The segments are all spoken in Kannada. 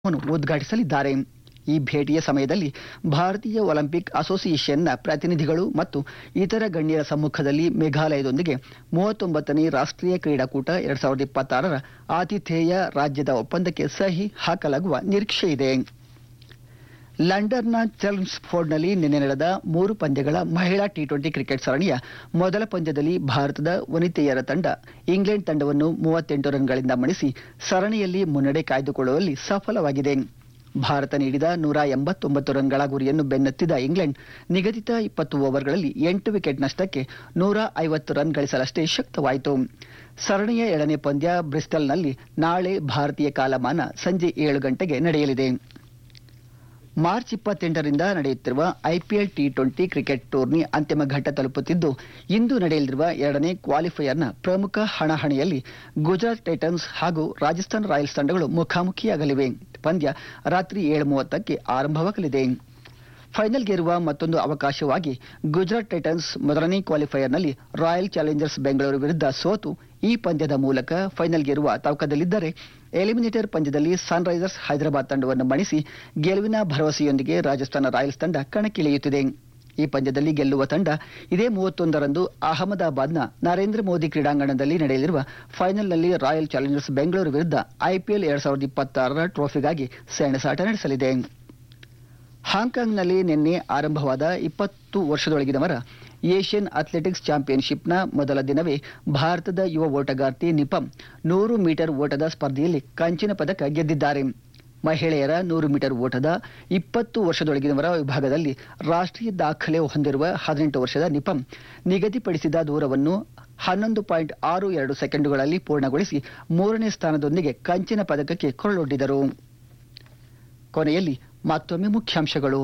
ಉದ್ಘಾಟಿಸಲಿದ್ದಾರೆ ಈ ಭೇಟಿಯ ಸಮಯದಲ್ಲಿ ಭಾರತೀಯ ಒಲಿಂಪಿಕ್ ಅಸೋಸಿಯೇಷನ್ನ ಪ್ರತಿನಿಧಿಗಳು ಮತ್ತು ಇತರ ಗಣ್ಯರ ಸಮ್ಮುಖದಲ್ಲಿ ಮೇಘಾಲಯದೊಂದಿಗೆ ಮೂವತ್ತೊಂಬತ್ತನೇ ರಾಷ್ಟ್ರೀಯ ಕ್ರೀಡಾಕೂಟ ಎರಡ್ ಸಾವಿರದ ಇಪ್ಪತ್ತಾರರ ಆತಿಥೇಯ ರಾಜ್ಯದ ಒಪ್ಪಂದಕ್ಕೆ ಸಹಿ ಹಾಕಲಾಗುವ ನಿರೀಕ್ಷೆ ಇದೆ ಲಂಡನ್ನ ಚೆಲ್ಮ್ಸ್ಫೋರ್ಡ್ನಲ್ಲಿ ನಿನ್ನೆ ನಡೆದ ಮೂರು ಪಂದ್ಯಗಳ ಮಹಿಳಾ ಟಿ ಟ್ವೆಂಟಿ ಕ್ರಿಕೆಟ್ ಸರಣಿಯ ಮೊದಲ ಪಂದ್ಯದಲ್ಲಿ ಭಾರತದ ವನಿತೆಯರ ತಂಡ ಇಂಗ್ಲೆಂಡ್ ತಂಡವನ್ನು ಮೂವತ್ತೆಂಟು ರನ್ಗಳಿಂದ ಮಣಿಸಿ ಸರಣಿಯಲ್ಲಿ ಮುನ್ನಡೆ ಕಾಯ್ದುಕೊಳ್ಳುವಲ್ಲಿ ಸಫಲವಾಗಿದೆ ಭಾರತ ನೀಡಿದ ನೂರ ಎಂಬತ್ತೊಂಬತ್ತು ರನ್ಗಳ ಗುರಿಯನ್ನು ಬೆನ್ನತ್ತಿದ ಇಂಗ್ಲೆಂಡ್ ನಿಗದಿತ ಇಪ್ಪತ್ತು ಓವರ್ಗಳಲ್ಲಿ ಎಂಟು ವಿಕೆಟ್ ನಷ್ಟಕ್ಕೆ ನೂರ ಐವತ್ತು ರನ್ ಗಳಿಸಲಷ್ಟೇ ಶಕ್ತವಾಯಿತು ಸರಣಿಯ ಏಳನೇ ಪಂದ್ಯ ಬ್ರಿಸ್ಟಲ್ನಲ್ಲಿ ನಾಳೆ ಭಾರತೀಯ ಕಾಲಮಾನ ಸಂಜೆ ಏಳು ಗಂಟೆಗೆ ನಡೆಯಲಿದೆ ಮಾರ್ಚ್ ಇಪ್ಪತ್ತೆಂಟರಿಂದ ನಡೆಯುತ್ತಿರುವ ಐಪಿಎಲ್ ಟಿ ಟ್ವೆಂಟಿ ಕ್ರಿಕೆಟ್ ಟೂರ್ನಿ ಅಂತಿಮ ಘಟ್ಟ ತಲುಪುತ್ತಿದ್ದು ಇಂದು ನಡೆಯಲಿರುವ ಎರಡನೇ ಕ್ವಾಲಿಫೈಯರ್ನ ಪ್ರಮುಖ ಹಣಾಹಣಿಯಲ್ಲಿ ಗುಜರಾತ್ ಟೈಟನ್ಸ್ ಹಾಗೂ ರಾಜಸ್ಥಾನ್ ರಾಯಲ್ಸ್ ತಂಡಗಳು ಮುಖಾಮುಖಿಯಾಗಲಿವೆ ಪಂದ್ಯ ರಾತ್ರಿ ಏಳು ಮೂವತ್ತಕ್ಕೆ ಆರಂಭವಾಗಲಿದೆ ಫೈನಲ್ಗೇರುವ ಮತ್ತೊಂದು ಅವಕಾಶವಾಗಿ ಗುಜರಾತ್ ಟೈಟನ್ಸ್ ಮೊದಲನೇ ಕ್ವಾಲಿಫೈಯರ್ನಲ್ಲಿ ರಾಯಲ್ ಚಾಲೆಂಜರ್ಸ್ ಬೆಂಗಳೂರು ವಿರುದ್ಧ ಸೋತು ಈ ಪಂದ್ಯದ ಮೂಲಕ ಫೈನಲ್ಗೇರುವ ತವಕದಲ್ಲಿದ್ದರೆ ಎಲಿಮಿನೇಟರ್ ಪಂದ್ಯದಲ್ಲಿ ಸನ್ರೈಸರ್ಸ್ ಹೈದರಾಬಾದ್ ತಂಡವನ್ನು ಮಣಿಸಿ ಗೆಲುವಿನ ಭರವಸೆಯೊಂದಿಗೆ ರಾಜಸ್ಥಾನ ರಾಯಲ್ಸ್ ತಂಡ ಕಣಕ್ಕಿಳಿಯುತ್ತಿದೆ ಈ ಪಂದ್ಯದಲ್ಲಿ ಗೆಲ್ಲುವ ತಂಡ ಇದೇ ಮೂವತ್ತೊಂದರಂದು ಅಹಮದಾಬಾದ್ನ ನರೇಂದ್ರ ಮೋದಿ ಕ್ರೀಡಾಂಗಣದಲ್ಲಿ ನಡೆಯಲಿರುವ ಫೈನಲ್ನಲ್ಲಿ ರಾಯಲ್ ಚಾಲೆಂಜರ್ಸ್ ಬೆಂಗಳೂರು ವಿರುದ್ಧ ಐಪಿಎಲ್ ಎರಡ್ ಸಾವಿರದ ಇಪ್ಪತ್ತಾರರ ಟ್ರೋಫಿಗಾಗಿ ಸೆಣಸಾಟ ನಡೆಸಲಿದೆ ಹಾಂಕಾಂಗ್ನಲ್ಲಿ ನಿನ್ನೆ ಆರಂಭವಾದ ಇಪ್ಪತ್ತು ವರ್ಷದೊಳಗಿನವರ ಏಷ್ಯನ್ ಅಥ್ಲೆಟಿಕ್ಸ್ ಚಾಂಪಿಯನ್ಶಿಪ್ನ ಮೊದಲ ದಿನವೇ ಭಾರತದ ಯುವ ಓಟಗಾರ್ತಿ ನಿಪಂ ನೂರು ಮೀಟರ್ ಓಟದ ಸ್ಪರ್ಧೆಯಲ್ಲಿ ಕಂಚಿನ ಪದಕ ಗೆದ್ದಿದ್ದಾರೆ ಮಹಿಳೆಯರ ನೂರು ಮೀಟರ್ ಓಟದ ಇಪ್ಪತ್ತು ವರ್ಷದೊಳಗಿನವರ ವಿಭಾಗದಲ್ಲಿ ರಾಷ್ಟ್ರೀಯ ದಾಖಲೆ ಹೊಂದಿರುವ ಹದಿನೆಂಟು ವರ್ಷದ ನಿಪಂ ನಿಗದಿಪಡಿಸಿದ ದೂರವನ್ನು ಹನ್ನೊಂದು ಪಾಯಿಂಟ್ ಆರು ಎರಡು ಸೆಕೆಂಡುಗಳಲ್ಲಿ ಪೂರ್ಣಗೊಳಿಸಿ ಮೂರನೇ ಸ್ಥಾನದೊಂದಿಗೆ ಕಂಚಿನ ಪದಕಕ್ಕೆ ಕೊರಳೊಡ್ಡಿದರು ಕೊನೆಯಲ್ಲಿ ಮತ್ತೊಮ್ಮೆ ಮುಖ್ಯಾಂಶಗಳು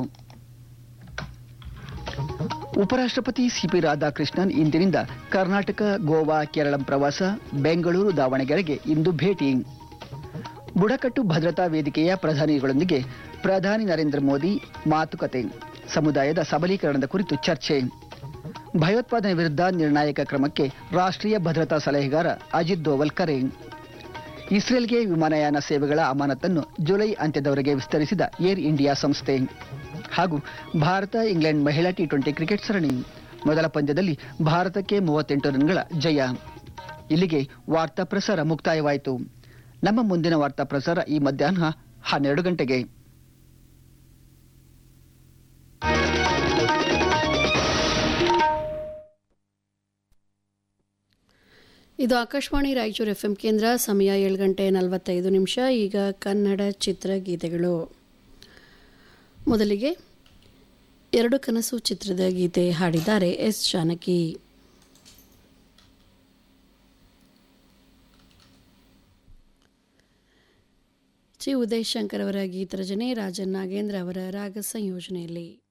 ಉಪರಾಷ್ಟ್ರಪತಿ ಸಿಪಿ ರಾಧಾಕೃಷ್ಣನ್ ಇಂದಿನಿಂದ ಕರ್ನಾಟಕ ಗೋವಾ ಕೇರಳಂ ಪ್ರವಾಸ ಬೆಂಗಳೂರು ದಾವಣಗೆರೆಗೆ ಇಂದು ಭೇಟಿ ಬುಡಕಟ್ಟು ಭದ್ರತಾ ವೇದಿಕೆಯ ಪ್ರಧಾನಿಗಳೊಂದಿಗೆ ಪ್ರಧಾನಿ ನರೇಂದ್ರ ಮೋದಿ ಮಾತುಕತೆ ಸಮುದಾಯದ ಸಬಲೀಕರಣದ ಕುರಿತು ಚರ್ಚೆ ಭಯೋತ್ಪಾದನೆ ವಿರುದ್ಧ ನಿರ್ಣಾಯಕ ಕ್ರಮಕ್ಕೆ ರಾಷ್ಟ್ರೀಯ ಭದ್ರತಾ ಸಲಹೆಗಾರ ಅಜಿತ್ ದೋವಲ್ ಕರೆ ಇಸ್ರೇಲ್ಗೆ ವಿಮಾನಯಾನ ಸೇವೆಗಳ ಅಮಾನತನ್ನು ಜುಲೈ ಅಂತ್ಯದವರೆಗೆ ವಿಸ್ತರಿಸಿದ ಏರ್ ಇಂಡಿಯಾ ಸಂಸ್ಥೆ ಹಾಗೂ ಭಾರತ ಇಂಗ್ಲೆಂಡ್ ಮಹಿಳಾ ಟಿ ಟ್ವೆಂಟಿ ಕ್ರಿಕೆಟ್ ಸರಣಿ ಮೊದಲ ಪಂದ್ಯದಲ್ಲಿ ಭಾರತಕ್ಕೆ ಮೂವತ್ತೆಂಟು ರನ್ಗಳ ಜಯ ಇಲ್ಲಿಗೆ ವಾರ್ತಾ ಪ್ರಸಾರ ಮುಕ್ತಾಯವಾಯಿತು ನಮ್ಮ ಮುಂದಿನ ವಾರ್ತಾ ಪ್ರಸಾರ ಈ ಮಧ್ಯಾಹ್ನ ಹನ್ನೆರಡು ಗಂಟೆಗೆ ಇದು ಆಕಾಶವಾಣಿ ರಾಯಚೂರು ಎಫ್ ಎಂ ಕೇಂದ್ರ ಸಮಯ ಏಳು ಗಂಟೆ ನಲವತ್ತೈದು ನಿಮಿಷ ಈಗ ಕನ್ನಡ ಚಿತ್ರಗೀತೆಗಳು ಮೊದಲಿಗೆ ಎರಡು ಕನಸು ಚಿತ್ರದ ಗೀತೆ ಹಾಡಿದ್ದಾರೆ ಎಸ್ ಜಾನಕಿ ಚಿ ಉದಯ್ ಶಂಕರ್ ಅವರ ಗೀತರಚನೆ ರಾಜನ್ ನಾಗೇಂದ್ರ ಅವರ ರಾಗ ಸಂಯೋಜನೆಯಲ್ಲಿ